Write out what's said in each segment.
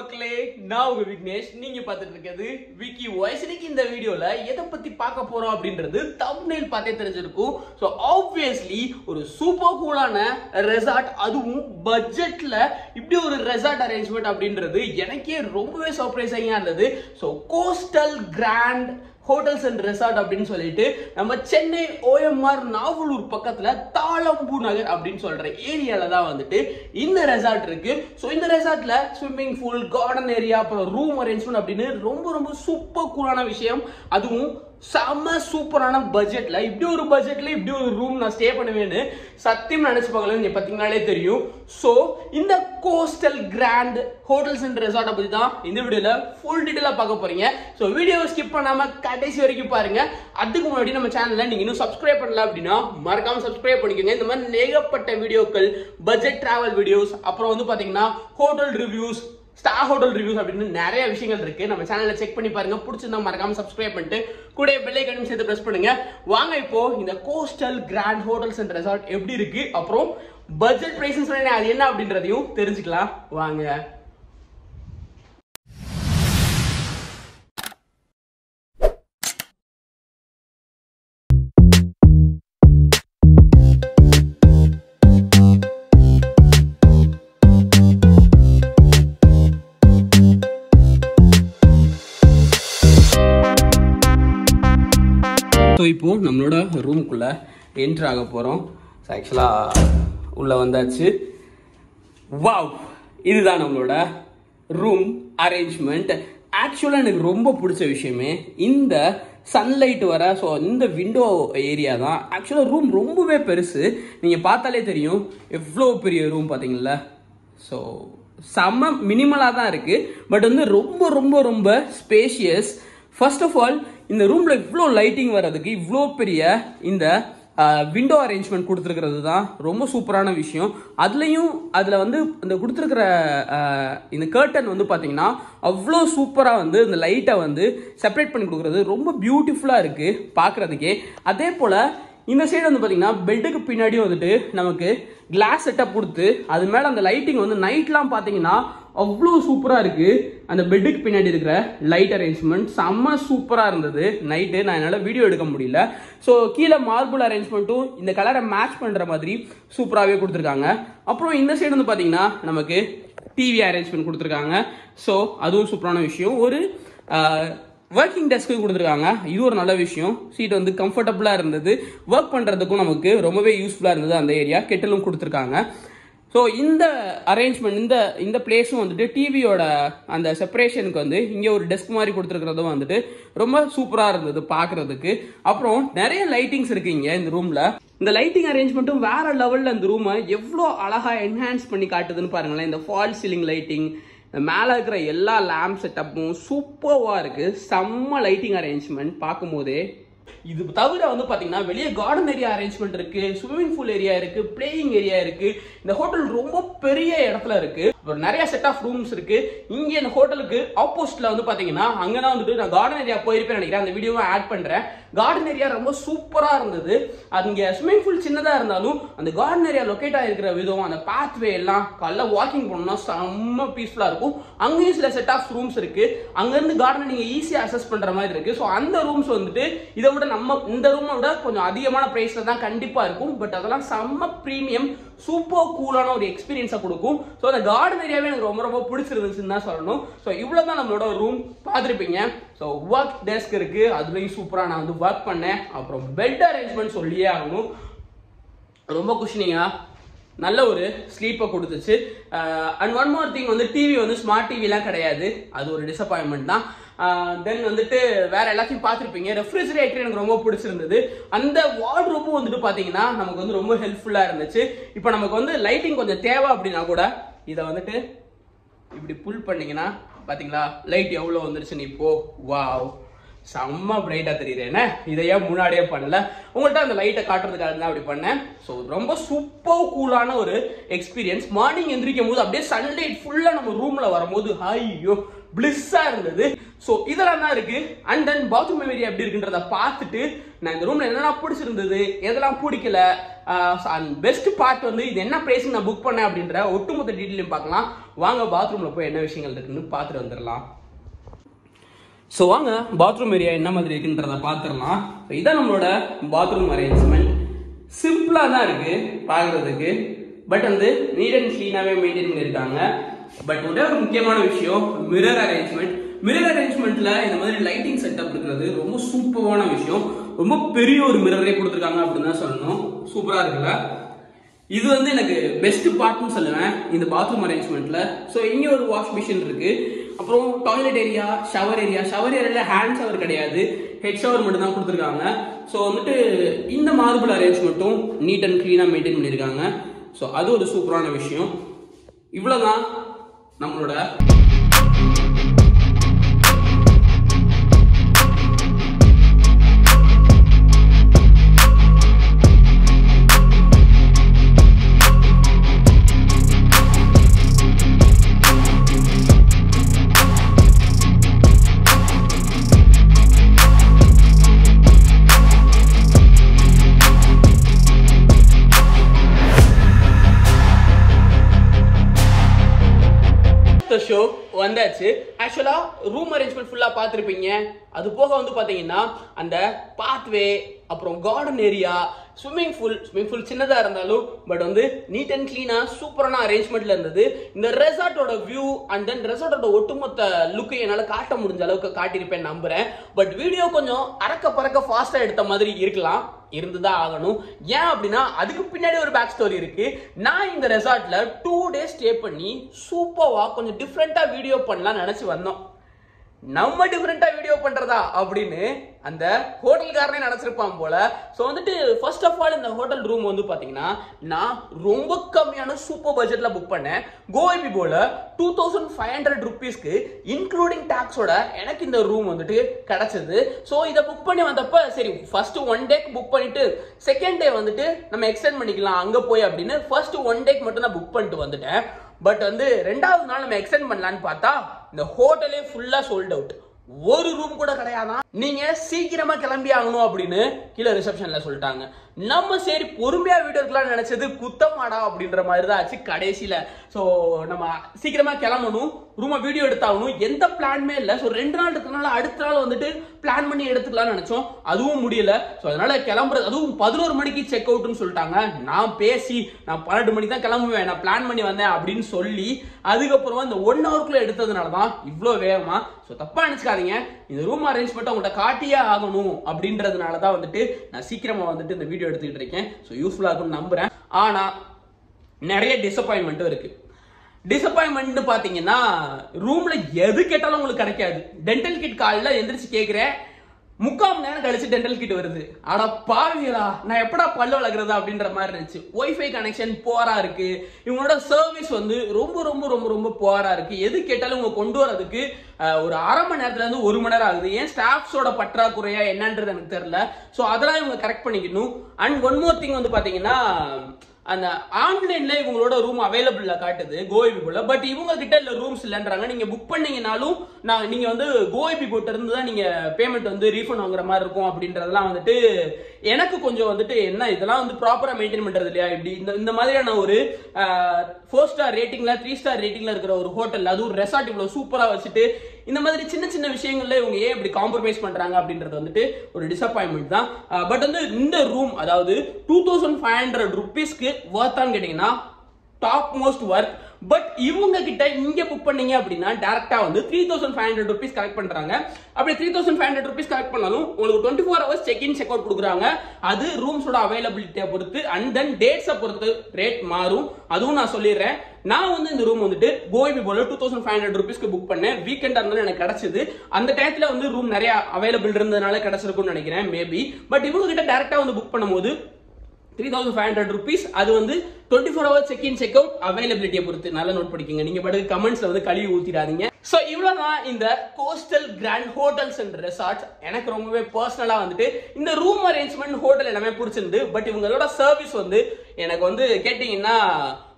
மக்களே நான் உங்க விக்னேஷ் நீங்க பார்த்துட்டு இருக்கிறது விக்கி வாய்ஸ் இன்னைக்கு இந்த வீடியோல எதை பத்தி பார்க்க போறோம் அப்படின்றது தம்ப்நெயில் பார்த்தே தெரிஞ்சிருக்கும் ஸோ ஆப்வியஸ்லி ஒரு சூப்பர் கூலான ரெசார்ட் அதுவும் பட்ஜெட்ல இப்படி ஒரு ரெசார்ட் அரேஞ்ச்மெண்ட் அப்படின்றது எனக்கே ரொம்பவே சர்ப்ரைசிங்கா இருந்தது so Coastal grand hotels and Resort அப்படின்னு சொல்லிட்டு நம்ம சென்னை ஓஎம்ஆர் நாவலூர் பக்கத்துல தாளம்பூ நகர் அப்படின்னு சொல்ற ஏரியால தான் வந்துட்டு இந்த ரெசார்ட் இருக்கு ஸோ இந்த ரெசார்ட்ல ஸ்விம்மிங் பூல் கார்டன் ஏரியா அப்புறம் ரூம் அரேஞ்ச்மெண்ட் அப்படின்னு ரொம்ப ரொம்ப சூப்பர் கூலான விஷயம் அதுவும் செம்ம சூப்பரான பட்ஜெட்ல இப்படி ஒரு பட்ஜெட்ல இப்படி ஒரு ரூம் நான் ஸ்டே பண்ணுவேன்னு சத்தியம் நினைச்சு பார்க்கல நீங்க பார்த்தீங்கனாலே தெரியும் ஸோ இந்த கோஸ்டல் கிராண்ட் ஹோட்டல்ஸ் அண்ட் ரெசார்ட்டை பத்தி தான் இந்த வீடியோல ஃபுல் டீட்டெயிலாக பார்க்க போறீங்க ஸோ வீடியோவை ஸ்கிப் பண்ணாம கடைசி வரைக்கும் பாருங்க அதுக்கு முன்னாடி நம்ம சேனல்ல நீங்க இன்னும் சப்ஸ்கிரைப் பண்ணல அப்படின்னா மறக்காம சப்ஸ்கிரைப் பண்ணிக்கோங்க இந்த மாதிரி ஏகப்பட்ட வீடியோக்கள் பட்ஜெட் டிராவல் வீடியோஸ் அப்புறம் வந்து பாத்தீங்கன்னா hotel reviews star hotel reviews அப்படின்னு நிறைய விஷயங்கள் இருக்கு நம்ம சேனல்ல செக் பண்ணி பாருங்க பிடிச்சிருந்தா மறக்காம சப்ஸ்கிரைப் பண்ணிட்டு கூட பெல் ஐக்கனும் சேர்த்து பிரஸ் பண்ணுங்க வாங்க இப்போ இந்த coastal grand hotels and Resort எப்படி இருக்கு அப்புறம் பட்ஜெட் பிரைசஸ் அது என்ன அப்படின்றதையும் தெரிஞ்சுக்கலாம் வாங்க ஸோ இப்போ நம்மளோட ரூமுக்குள்ள என்ட்ரு ஆக போகிறோம் ஸோ ஆக்சுவலாக உள்ளே வந்தாச்சு வாவ் இதுதான் நம்மளோட ரூம் அரேஞ்ச்மெண்ட் ஆக்சுவலாக எனக்கு ரொம்ப பிடிச்ச விஷயமே இந்த சன்லைட் வர ஸோ இந்த விண்டோ ஏரியா தான் ஆக்சுவலாக ரூம் ரொம்பவே பெருசு நீங்கள் பார்த்தாலே தெரியும் எவ்வளோ பெரிய ரூம் பார்த்தீங்களா ஸோ செம்ம மினிமலாக தான் இருக்குது பட் வந்து ரொம்ப ரொம்ப ரொம்ப ஸ்பேஷியஸ் ஃபர்ஸ்ட் ஆஃப் ஆல் இந்த ரூமில் இவ்வளோ லைட்டிங் வர்றதுக்கு இவ்வளோ பெரிய இந்த விண்டோ அரேஞ்ச்மெண்ட் கொடுத்துருக்கிறது தான் ரொம்ப சூப்பரான விஷயம் அதுலேயும் அதில் வந்து இந்த கொடுத்துருக்கிற இந்த கர்டன் வந்து பார்த்தீங்கன்னா அவ்வளோ சூப்பராக வந்து இந்த லைட்டை வந்து செப்பரேட் பண்ணி கொடுக்குறது ரொம்ப பியூட்டிஃபுல்லாக இருக்குது பார்க்குறதுக்கே அதே போல் இந்த சைடு வந்து பார்த்தீங்கன்னா பெட்டுக்கு பின்னாடியும் வந்துட்டு நமக்கு கிளாஸ் செட்டப் கொடுத்து அது மேலே அந்த லைட்டிங் வந்து நைட்லாம் பார்த்தீங்கன்னா அவ்வளோ சூப்பராக இருக்குது அந்த பெட்டுக்கு பின்னாடி இருக்கிற லைட் அரேஞ்ச்மெண்ட் செம்ம சூப்பராக இருந்தது நைட்டு நான் என்னால் வீடியோ எடுக்க முடியல ஸோ கீழே மார்பிள் அரேஞ்ச்மெண்ட்டும் இந்த கலரை மேட்ச் பண்ணுற மாதிரி சூப்பராகவே கொடுத்துருக்காங்க அப்புறம் இந்த சைடு வந்து பார்த்தீங்கன்னா நமக்கு டிவி அரேஞ்ச்மெண்ட் கொடுத்துருக்காங்க ஸோ அதுவும் சூப்பரான விஷயம் ஒரு ஒர்க்கிங் டெஸ்க்கு கொடுத்துருக்காங்க இது ஒரு நல்ல விஷயம் சீட் வந்து கம்ஃபர்டபுளாக இருந்தது ஒர்க் பண்ணுறதுக்கும் நமக்கு ரொம்பவே யூஸ்ஃபுல்லாக இருந்தது அந்த ஏரியா கெட்டலும் கொடுத்துருக்காங்க ஸோ இந்த அரேஞ்ச்மெண்ட் இந்த இந்த பிளேஸும் வந்துட்டு டிவியோட அந்த செப்பரேஷனுக்கு வந்து இங்கே ஒரு டெஸ்க் மாதிரி கொடுத்துருக்கிறதும் வந்துட்டு ரொம்ப சூப்பராக இருந்தது பார்க்குறதுக்கு அப்புறம் நிறைய லைட்டிங்ஸ் இருக்கு இங்கே இந்த ரூமில் இந்த லைட்டிங் அரேஞ்ச்மெண்ட்டும் வேற லெவலில் இந்த ரூமை எவ்வளோ அழகாக என்ஹான்ஸ் பண்ணி காட்டுதுன்னு பாருங்களேன் இந்த ஃபால் சீலிங் லைட்டிங் மேலே இருக்கிற எல்லா லேம்ப் செட்டப்பும் சூப்பர்வாக இருக்குது செம்ம லைட்டிங் அரேஞ்ச்மெண்ட் பார்க்கும்போதே இது தவிர வந்து பார்த்தீங்கன்னா வெளியே கார்டன் ஏரியா அரேஞ்ச்மெண்ட் இருக்கு ஸ்விம்மிங் பூல் ஏரியா இருக்கு பிளேயிங் ஏரியா இருக்கு இந்த ஹோட்டல் ரொம்ப பெரிய இடத்துல இருக்கு அப்புறம் நிறைய செட் ஆஃப் ரூம்ஸ் இருக்கு இங்க இந்த ஹோட்டலுக்கு ஆப்போசிட்ல வந்து பாத்தீங்கன்னா அங்கதான் வந்துட்டு நான் கார்டன் ஏரியா போயிருப்பேன் நினைக்கிறேன் அந்த வீடியோவை ஆட் பண்றேன் கார்டன் ஏரியா ரொம்ப சூப்பரா இருந்தது அங்க ஸ்விம்மிங் பூல் சின்னதா இருந்தாலும் அந்த கார்டன் ஏரியா லொக்கேட் ஆகிருக்கிற விதம் அந்த பாத்வே எல்லாம் காலைல வாக்கிங் பண்ணோம்னா செம்ம பீஸ்ஃபுல்லா இருக்கும் அங்கேயும் சில செட் ஆஃப் ரூம்ஸ் இருக்கு அங்க இருந்து கார்டனை நீங்க ஈஸியா அசஸ் பண்ற மாதிரி இருக்கு ஸோ அந்த ரூம்ஸ் வந்துட்டு இதை விட நம்ம இந்த ரூமை விட கொஞ்சம் அதிகமான பிரைஸ்ல தான் கண்டிப்பா இருக்கும் பட் அதெல்லாம் செம்ம ப்ரீமியம் சூப்பர் கூலான ஒரு எக்ஸ்பீரியன்ஸை கொடுக்கும் ஸோ அந்த கார்டன் ஏரியாவே எனக்கு ரொம்ப ரொம்ப பிடிச்சிருந்துச்சுன்னு தான் சொல்லணும் ஸோ இவ்வளோ தான் நம்மளோட ரூம் பார்த்துருப்பீங்க ஸோ ஒர்க் டெஸ்க் இருக்கு அதுலேயும் சூப்பராக நான் வந்து ஒர்க் பண்ணேன் அப்புறம் பெட் அரேஞ்ச்மெண்ட் சொல்லியே ஆகணும் ரொம்ப குஷினிங்கா நல்ல ஒரு ஸ்லீப்பை கொடுத்துச்சு அண்ட் ஒன் மோர் திங் வந்து டிவி வந்து ஸ்மார்ட் டிவிலாம் கிடையாது அது ஒரு டிசப்பாயின்மெண்ட் தான் தென் வந்துட்டு வேற எல்லாத்தையும் பார்த்துருப்பீங்க ரெஃப்ரிஜரேட்டர் எனக்கு ரொம்ப பிடிச்சிருந்தது அந்த வார்ட்ரோப்பும் வந்துட்டு பார்த்தீங்கன்னா நமக்கு வந்து ரொம்ப ஹெல்ப்ஃபுல்லாக இருந்துச்சு இப்போ நமக்கு வந்து லைட்டிங் கொஞ்சம் தேவை அப்படின்னா கூட இதை வந்துட்டு இப்படி புல் பண்ணீங்கன்னா பார்த்தீங்களா லைட் எவ்வளோ வந்துருச்சுன்னு இப்போ வாவ் செம்ம பிரைட்டாக தெரியுறேன்னு இதை ஏன் முன்னாடியே பண்ணல உங்கள்கிட்ட அந்த லைட்டை காட்டுறதுக்காக தான் அப்படி பண்ணேன் ஸோ ரொம்ப சூப்பர் கூலான ஒரு எக்ஸ்பீரியன்ஸ் மார்னிங் எந்திரிக்கும் போது அப்படியே சன்லைட் ஃபுல்லாக நம்ம ரூமில் வரும்போது ஐயோ பிளிஸ்ஸாக இருந்தது ஸோ இதெல்லாம் தான் இருக்கு அண்ட் தென் பாத்ரூம் ஏரியா எப்படி இருக்குன்றத பார்த்துட்டு நான் இந்த ரூம்ல என்னெல்லாம் பிடிச்சிருந்தது எதெல்லாம் பிடிக்கல பெஸ்ட் பார்ட் வந்து இது என்ன பிரைஸ் நான் புக் பண்ணேன் அப்படின்ற ஒட்டுமொத்த டீட்டெயிலும் பார்க்கலாம் வாங்க பாத்ரூம்ல போய் என்ன விஷயங்கள் இருக்குன்னு பார்த்துட்டு வந்துடலாம் ஸோ வாங்க பாத்ரூம் ஏரியா என்ன மாதிரி இருக்குன்றத பார்த்துடலாம் ஸோ இதான் நம்மளோட பாத்ரூம் அரேஞ்ச்மெண்ட் சிம்பிளாக தான் இருக்கு பார்க்குறதுக்கு பட் வந்து நீட் அண்ட் க்ளீனாகவே மெயின்டைன் பண்ணியிருக்காங்க பட் ஒரே ஒரு முக்கியமான விஷயம் மிரர் அரேஞ்ச்மெண்ட் மிரர் அரேஞ்ச்மெண்ட்ல இந்த மாதிரி லைட்டிங் செட்டப் இருக்கிறது ரொம்ப சூப்பரான விஷயம் ரொம்ப பெரிய ஒரு மிரரே கொடுத்துருக்காங்க அப்படின்னு தான் சொல்லணும் சூப்பராக இருக்குல்ல இது வந்து எனக்கு பெஸ்ட் பார்ட்னு சொல்லுவேன் இந்த பாத்ரூம் அரேஞ்ச்மெண்ட்ல ஸோ இங்கே ஒரு வாஷ் மிஷின் இருக்கு அப்புறம் toilet area shower area shower ஏரியால ஹேண்ட் ஷவர் கிடையாது ஹெட் ஷவர் மட்டும் தான் கொடுத்துருக்காங்க ஸோ வந்துட்டு இந்த மார்பிள் அரேஞ்ச்மெண்ட்டும் நீட் அண்ட் க்ளீனாக மெயின்டைன் பண்ணியிருக்காங்க ஸோ அது ஒரு சூப்பரான விஷயம் இவ்வளோதான் நம்மளோட ஷோ வந்தாச்சு ஆக்சுவலா ரூம் அரேஞ்ச்மெண்ட் ஃபுல்லா பார்த்துருப்பீங்க அது போக வந்து பாத்தீங்கன்னா அந்த பாத்வே அப்புறம் garden area swimming pool swimming pool சின்னதா இருந்தாலும் பட் வந்து நீட் அண்ட் கிளீனா சூப்பரான அரேஞ்ச்மெண்ட்ல இருந்தது இந்த ரெசார்ட்டோட வியூ அண்ட் தென் ரெசார்ட்டோட ஒட்டுமொத்த லுக்கை என்னால காட்ட முடிஞ்ச அளவுக்கு காட்டியிருப்பேன் நம்புறேன் பட் வீடியோ கொஞ்சம் அறக்க பறக்க ஃபாஸ்டா எடுத்த மாதிரி இருக்கலாம் இருந்துதான் ஆகணும் ஏன் அப்படின்னா அதுக்கு பின்னாடி ஒரு பேக் ஸ்டோரி இருக்கு நான் இந்த ரெசார்ட்ல டூ டேஸ் ஸ்டே பண்ணி சூப்பர்வா கொஞ்சம் டிஃப்ரெண்டா வீடியோ பண்ணலாம் நினைச்சு வந்தோம் நம்ம டிஃப்ரெண்டா வீடியோ பண்றதா அப்படின்னு அந்த ஹோட்டல்காரனே நினைச்சிருப்பான் போல ஸோ வந்துட்டு ஃபர்ஸ்ட் ஆஃப் ஆல் இந்த ஹோட்டல் ரூம் வந்து பாத்தீங்கன்னா நான் ரொம்ப கம்மியான சூப்பர் பட்ஜெட்ல புக் பண்ணேன் கோவைபி போல டூ தௌசண்ட் ஃபைவ் ஹண்ட்ரட் ருபீஸ்க்கு இன்க்ளூடிங் டாக்ஸோட எனக்கு இந்த ரூம் வந்துட்டு கிடைச்சது ஸோ இதை புக் பண்ணி வந்தப்ப சரி ஃபர்ஸ்ட் ஒன் டேக்கு புக் பண்ணிட்டு செகண்ட் டே வந்துட்டு நம்ம எக்ஸ்டெண்ட் பண்ணிக்கலாம் அங்க போய் அப்படின்னு ஃபர்ஸ்ட் ஒன் டேக்கு மட்டும் நான் புக் பண்ணிட்டு வந்துட்டேன் பட் வந்து ரெண்டாவது நாள் நம்ம எக்ஸ்டெண்ட் பண்ணலான்னு பார்த்தா இந்த ஹோட்டலே ஃபுல்லா சோல்ட் அவுட் ஒரு ரூம் கூட கிடையாதான் நீங்க சீக்கிரமா கிளம்பி ஆகணும் அப்படின்னு கீழே ரிசப்ஷன்ல சொல்லிட்டாங்க நம்ம சரி பொறுமையா வீடியோ எடுக்கலாம்னு நினைச்சது குத்தமாடா அப்படின்ற மாதிரி தான் ஆச்சு கடைசியில ஸோ நம்ம சீக்கிரமா கிளம்பணும் ரூமை வீடியோ எடுத்தாகணும் எந்த பிளான்மே இல்லை ஸோ ரெண்டு நாள் இருக்கிறனால அடுத்த நாள் வந்துட்டு பிளான் பண்ணி எடுத்துக்கலாம்னு நினைச்சோம் அதுவும் முடியல ஸோ அதனால கிளம்புறது அதுவும் பதினோரு மணிக்கு செக் அவுட்னு சொல்லிட்டாங்க நான் பேசி நான் பன்னெண்டு மணிக்கு தான் கிளம்புவேன் நான் பிளான் பண்ணி வந்தேன் அப்படின்னு சொல்லி அதுக்கப்புறமா இந்த ஒன் ஹவருக்குள்ள எடுத்ததுனால தான் இவ்வளோ வேகமா ஸோ தப்பா நினைச்சுக்காதீங்க இந்த ரூம் அரேஞ்ச்மெண்ட் உங்கள்கிட்ட காட்டியே ஆகணும் அப்படின்றதுனால தான் வந்துட்டு நான் சீக்கிரமா வந்துட்டு இந்த வீடியோ எடுத்துக்கிட்டு இருக்கேன் ஸோ யூஸ்ஃபுல்லாக இருக்கும்னு நம்புறேன் ஆனா நிறைய டிசப்பாயின்மெண்ட்டும் இருக்கு டிசப்பாயின்மெண்ட் பாத்தீங்கன்னா ரூம்ல எது கேட்டாலும் உங்களுக்கு கிடைக்காது டென்டல் கிட் காலில் எந்திரிச்சு கேட்குறேன் முக்கால் மணி நேரம் கழிச்சு டென்டல் கிட் வருது ஆனா பாவிகளா நான் எப்படா பல்லு வளர்க்குறது அப்படின்ற மாதிரி இருந்துச்சு ஒய்ஃபை கனெக்ஷன் போரா இருக்கு இவங்களோட சர்வீஸ் வந்து ரொம்ப ரொம்ப ரொம்ப ரொம்ப போரா இருக்கு எது கேட்டாலும் இவங்க கொண்டு வரதுக்கு அஹ், ஒரு அரை மணி நேரத்துல இருந்து ஒரு மணி நேரம் ஆகுது ஏன் ஸ்டாஃப்ஸோட பற்றாக்குறையா என்னன்றது எனக்கு தெரியல ஸோ அதெல்லாம் இவங்க கரெக்ட் பண்ணிக்கணும் அண்ட் ஒன் மோர் திங் வந்து பாத்தீங்கன்னா அந்த ஆன்லைன்ல இவங்களோட ரூம் அவைலபிள்ல காட்டுது கோவைபி போல பட் இவங்க கிட்ட இல்ல ரூம்ஸ் இல்லைன்றாங்க நீங்க புக் பண்ணீங்கனாலும் நான் நீங்க வந்து கோவைபி போட்டு இருந்து தான் நீங்க பேமெண்ட் வந்து ரீஃபண்ட் வாங்குற மாதிரி இருக்கும் அப்படின்றதெல்லாம் வந்துட்டு எனக்கு கொஞ்சம் வந்துட்டு என்ன இதெல்லாம் வந்து ப்ராப்பரா மெயின்டைன் பண்றது இல்லையா இப்படி இந்த இந்த மாதிரியான ஒரு ஃபோர் ஸ்டார் ரேட்டிங்ல த்ரீ ஸ்டார் ரேட்டிங்ல இருக்கிற ஒரு ஹோட்டல் அதுவும் ரெசார்ட் இவ்வளவு சூப்பரா வச்சுட்டு இந்த மாதிரி சின்ன சின்ன விஷயங்கள்ல இவங்க ஏன் இப்படி காம்ப்ரமைஸ் பண்றாங்க அப்படின்றது வந்துட்டு ஒரு டிசப்பாயின்மெண்ட் தான் பட் வந்து இந்த ரூம் அதாவது டூ தௌசண்ட் ஃபைவ் ஹண்ட்ரட் ருபீஸ்க்கு ஒர்த்தான்னு கேட்டீங்கன்னா டாப் மோஸ்ட் ஒர்க் பட் இவங்க கிட்ட இங்க புக் பண்ணீங்க அப்படின்னா டேரக்டா வந்து three thousand five hundred rupees collect பண்றாங்க அப்படி three thousand five hundred rupees collect பண்ணாலும் உங்களுக்கு twenty four hours check in check out கொடுக்குறாங்க அது ரூம்ஸோட அவைலபிலிட்டியை பொறுத்து அண்ட் தென் டேட்ஸை பொறுத்து ரேட் மாறும் அதுவும் நான் சொல்லிடுறேன் நான் வந்து இந்த ரூம் வந்துட்டு கோபி போல டூ தௌசண்ட் ஃபைவ் ஹண்ட்ரட் ருபீஸ்க்கு புக் பண்ணேன் வீக்கெண்டா இருந்தாலும் எனக்கு கிடைச்சது அந்த டயத்துல வந்து ரூம் நிறைய அவைலபிள் இருந்ததுனால கிடைச்சிருக்கும்னு நினைக்கிறேன் மேபி பட் இவங்க கிட்ட டேரக்டா வந்து புக் பண்ணும்போது three thousand five hundred rupees அது வந்து twenty four hour check in check out அவைலபிலிட்டியை பொறுத்து நல்லா நோட் பண்ணிக்கோங்க நீங்க பாட்டுக்கு கமெண்ட்ஸ்ல வந்து கழுவி ஊத்திடாதீங்க ஸோ இவ்வளவுதான் இந்த coastal grand hotels and resort எனக்கு ரொம்பவே பர்சனலா வந்துட்டு இந்த ரூம் அரேஞ்ச்மெண்ட் ஹோட்டல் எல்லாமே பிடிச்சிருந்து பட் இவங்களோட சர்வீஸ் வந்து எனக்கு வந்து கேட்டீங்கன்னா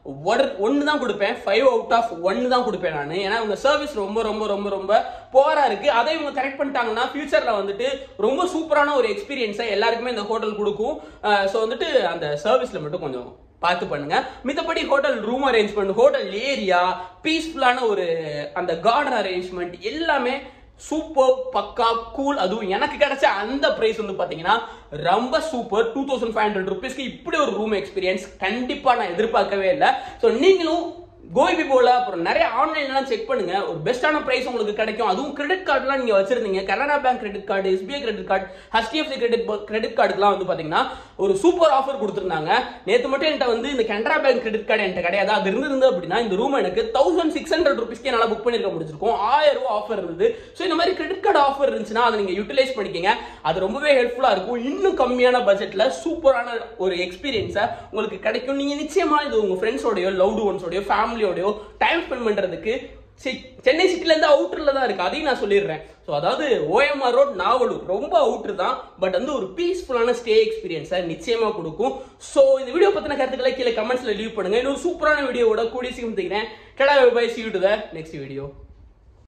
ஒரு ஒன்று தான் கொடுப்பேன் ஃபைவ் அவுட் ஆஃப் ஒன்று தான் கொடுப்பேன் நான் ஏன்னா உங்க சர்வீஸ் ரொம்ப ரொம்ப ரொம்ப ரொம்ப போரா இருக்கு அதை இவங்க கரெக்ட் பண்ணிட்டாங்கன்னா ஃபியூச்சர்ல வந்துட்டு ரொம்ப சூப்பரான ஒரு எக்ஸ்பீரியன்ஸை எல்லாருக்குமே இந்த ஹோட்டல் கொடுக்கும் ஸோ வந்துட்டு அந்த சர்வீஸ்ல மட்டும் கொஞ்சம் பார்த்து பண்ணுங்க மித்தபடி hotel room arrangement hotel area பீஸ்ஃபுல்லான ஒரு அந்த கார்டன் அரேஞ்ச்மெண்ட் எல்லாமே சூப்பர் பக்கா கூல் அதுவும் எனக்கு கிடைச்ச அந்த பிரைஸ் வந்து பாத்தீங்கன்னா ரொம்ப super two thousand five hundred ருபீஸ்க்கு இப்படி ஒரு ரூம் எக்ஸ்பீரியன்ஸ் கண்டிப்பா நான் எதிர்பார்க்கவே இல்லை ஸோ நீங்களும் கோபி போல அப்புறம் நிறைய ஆன்லைன்லாம் செக் பண்ணுங்க ஒரு பெஸ்ட்டான பிரைஸ் உங்களுக்கு கிடைக்கும் அதுவும் கிரெடிட் கார்டுலாம் நீங்க வச்சிருந்தீங்க Canara bank credit card SBI credit card HDFC credit credit கார்டுக்குலாம் வந்து பாத்தீங்கன்னா ஒரு சூப்பர் ஆஃபர் கொடுத்துருந்தாங்க நேத்து மட்டும் என்கிட்ட வந்து இந்த கனரா பேங்க் கிரெடிட் கார்டு என்கிட்ட கிடையாது அது இருந்திருந்து அப்படின்னா இந்த ரூம் எனக்கு தௌசண்ட் சிக்ஸ் ஹண்ட்ரட் ருபீஸ்க்கு என்னால் புக் பண்ணிருக்க முடிச்சிருக்கும் ஆயிரம் ரூபாய் ஆஃபர் இருந்தது ஸோ இந்த மாதிரி கிரெடிட் கார்டு ஆஃபர் இருந்துச்சுன்னா அதை நீங்க யூட்டிலைஸ் பண்ணிக்கங்க அது ரொம்பவே ஹெல்ப்ஃபுல்லா இருக்கும் இன்னும் கம்மியான பட்ஜெட்ல சூப்பரான ஒரு எக்ஸ்பீரியன்ஸை உங்களுக்கு கிடைக்கும் நீங்க நிச்சயமா இது உங்க ஃப்ரெண்ட்ஸோடயோ லவ்டு ஒன்ஸோடயோ ஃபேமிலியோடயோ டைம் ஸ்பெண்ட் பண்றதுக்கு சி- சென்னை சிட்டில இருந்து அவுட்டர்ல தான் இருக்கு அதையும் நான் சொல்லிடுறேன் ஸோ அதாவது ஓஎம்ஆர் ரோட் நாவலூர் ரொம்ப அவுட்டர் தான் பட் வந்து ஒரு பீஸ்ஃபுல்லான ஸ்டே எக்ஸ்பீரியன்ஸை நிச்சயமா கொடுக்கும் ஸோ இந்த வீடியோ பத்தின கருத்துக்களை கீழே கமெண்ட்ஸ்ல லீவ் பண்ணுங்க இன்னொரு சூப்பரான வீடியோவோட கூடிய சீக்கிரம் தக்கிறேன் tata bye see to the next video